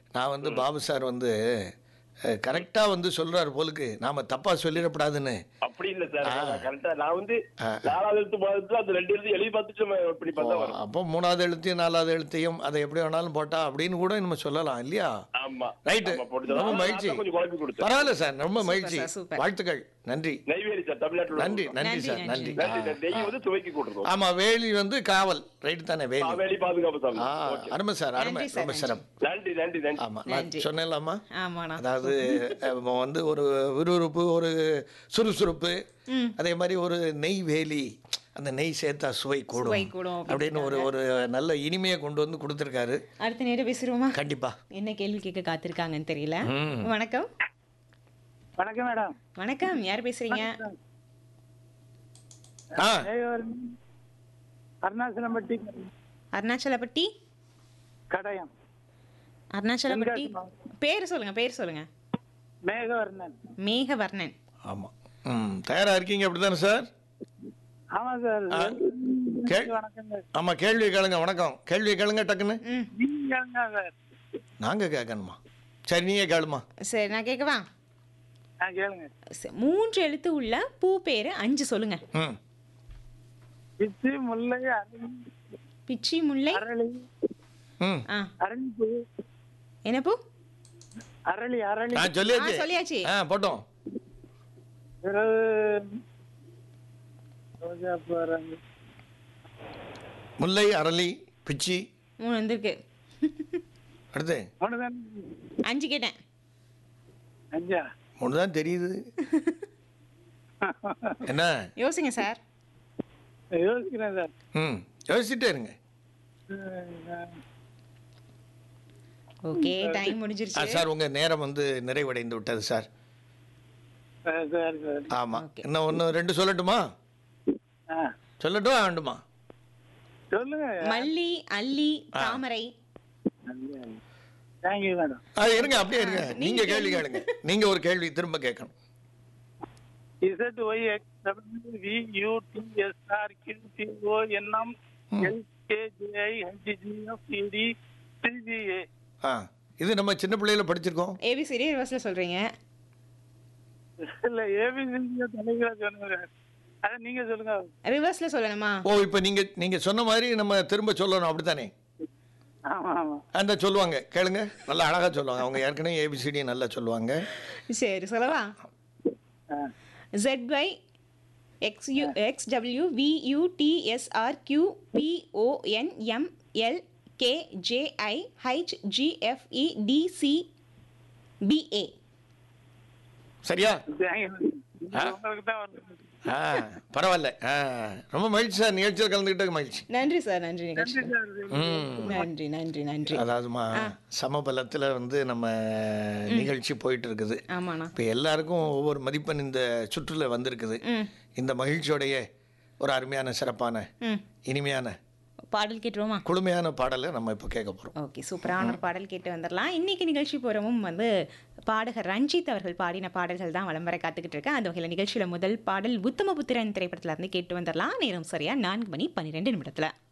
நான் வந்து பாபு சார் வந்து கரெக்டாக வந்து சொல்கிறாரு போலுக்கு நாம் தப்பாக சொல்லிடக்கூடாதுன்னு அப்படி இல்ல சார் கரெக்டா நான் வந்து நாலாவது எழுத்து பார்த்துட்டு அந்த ரெண்டு எழுத்து எழுதி பார்த்துட்டு நம்ம இப்படி பார்த்தா வரும் அப்போ மூணாவது எழுத்தையும் நாலாவது எழுத்தையும் அதை எப்படி வேணாலும் போட்டா அப்படின்னு கூட நம்ம சொல்லலாம் இல்லையா ஆமா ரைட்டு ஆமா, போட்டு ரொம்ப தரோம். மகிழ்ச்சி நான் கொஞ்சம் குழப்பி கொடுத்தேன் பரவாயில்ல சார் ரொம்ப மகிழ்ச்சி சார், சூப்பர். வாழ்த்துக்கள் நன்றி நெய்வேலி சார் தமிழ்நாட்டுல நன்றி உள்ள நன்றி நன்றி, சார் நன்றி. நன்றி நன்றி சார். நெய் வந்து துவைக்கி கொடுத்துருக்கோம் ஆமா வேலி வந்து காவல் ரைட்டு தானே வேலி வேலி பாதுகாப்பு சாமி ஆ ஓகே. அருமை சார் அருமை நன்றி சார், ரொம்ப நன்றி. சிரம் நன்றி நன்றி நன்றி ஆமா நான் நன்றி. சொன்னேன்லாமா ஆமாண்ணா அதாவது அஹ், வந்து ஒரு விறுவிறுப்பு ஒரு சுறுசுறுப்பு அதே மாதிரி ஒரு நெய் வேலி அந்த நெய் சேர்த்தா சுவை கூடும் சுவை கூடும் அப்படின்னு ஒரு ஒரு நல்ல இனிமையை கொண்டு வந்து கொடுத்துருக்காரு அடுத்த நேரம் பேசுறோமா கண்டிப்பா என்ன கேள்வி கேட்க காத்திருக்காங்கன்னு தெரியல ம். வணக்கம் வணக்கம் மேடம் வணக்கம் யார் பேசுறீங்க ஆ அருணாச்சலம்பட்டி அருணாச்சலப்பட்டி கடையம் அருணாச்சலப்பட்டி பேர் சொல்லுங்க பேர் சொல்லுங்க மேகவர்ணன் மேகவர்ணன் ஆமா ம் தயாரா இருக்கீங்க அப்படிதானே சார் ஆமா சார் ஆ. கே- வணக்கம் சார் ஆமா கேள்வி கேளுங்க வணக்கம் கேள்வி கேளுங்க டக்குன்னு ம் நீங்க சார் நாங்க கேட்கணுமா சரி நீங்க கேளுமா சரி நான் கேட்கவா ஆ கேளுங்க சரி, மூன்று எழுத்து உள்ள பூ பேரு அஞ்சு சொல்லுங்க ம் பிச்சு முல்லை அரளி பிச்சி முல்லை அரளி ம் ஆ அரளிப்பூ என்ன பூ அரளி அரளி நான் சொல்லியாச்சு ஆ, சொல்லியாச்சு. ஆ போட்டோம் பிறகு ரோஜா பூ அரளி முல்லை அரளி பிச்சி மூணு வந்திருக்கு அடுத்து ஒண்ணுதான் அஞ்சு கேட்டேன் அஞ்சா ஒன்று தான் தெரியுது என்ன யோசிங்க சார் யோசிக்கிறேன் சார் ம் யோசிச்சுட்டே இருங்க ஓகே டைம் ஆ, முடிஞ்சிருச்சு சார் உங்க நேரம் வந்து நிறைவடைந்து விட்டது சார் சார் சார் சார் ஆமா Okay. இன்னும் ஒன்று ரெண்டு சொல்லட்டுமா ஆ சொல்லட்டும் வேண்டுமா சொல்லுங்க மல்லி அல்லி தாமரை தேங்க்யூ மேடம் ஆ இருங்க அப்படியே இருங்க நீங்க கேள்வி கேளுங்க நீங்க ஒரு கேள்வி திரும்ப கேட்கணும் Z Y X W V U T S R Q T O N M L K J I H G F E D D G A ஆ இது நம்ம சின்ன பிள்ளையில படிச்சிருக்கோம் ஏபிசிடி ரிவர்ஸ்ல சொல்றீங்க இல்ல ஏபிசி தலைகளா சொன்னீங்க அத நீங்க சொல்லுங்க ரிவர்ஸ்ல சொல்லணுமா ஓ இப்போ நீங்க நீங்க சொன்ன மாதிரி நம்ம திரும்ப சொல்லணும் அப்படித்தானே ஆமா ஆமா அந்த சொல்லுவாங்க கேளுங்க நல்லா அழகா சொல்லுவாங்க அவங்க ஏற்கனவே ஏபிசிடி நல்லா சொல்லுவாங்க சரி சொல்லவா ஆ. ZY XU XW VUTSR Q PON ML KJI HGFE DC BA சரியா தேங்க்யூ உங்களுக்கு தான் வரணும் ஆ பரவாயில்ல ஆ ரொம்ப மகிழ்ச்சி சார் நிகழ்ச்சியில் கலந்துக்கிட்ட மகிழ்ச்சி நன்றி சார் நன்றி நிகழ்ச்சி ம் நன்றி நன்றி நன்றி அதாவதுமா சமபலத்தில் வந்து நம்ம நிகழ்ச்சி போயிட்டு இருக்குது ஆமாண்ணா இப்போ எல்லாருக்கும் ஒவ்வொரு மதிப்பெண் இந்த சுற்றுல வந்திருக்குது ம் இந்த மகிழ்ச்சியோடைய ஒரு அருமையான சிறப்பான ம் இனிமையான பாடல் கேட்டுருவோமா குளுமையான பாடலை நம்ம இப்போ கேட்க போகிறோம் ஓகே சூப்பரான ஒரு பாடல் கேட்டு வந்துடலாம் இன்னைக்கு நிகழ்ச்சி போகிறவும் வந்து பாடகர் ரஞ்சித் அவர்கள் பாடின பாடல்கள் தான் வலம் வர காத்துக்கிட்டு இருக்கேன் அந்த வகையில் நிகழ்ச்சியில் முதல் பாடல் உத்தமபுத்திரன் திரைப்படத்துல இருந்து கேட்டு வந்துடலாம் நேரம் சரியா நான்கு மணி பன்னிரெண்டு நிமிடத்தில்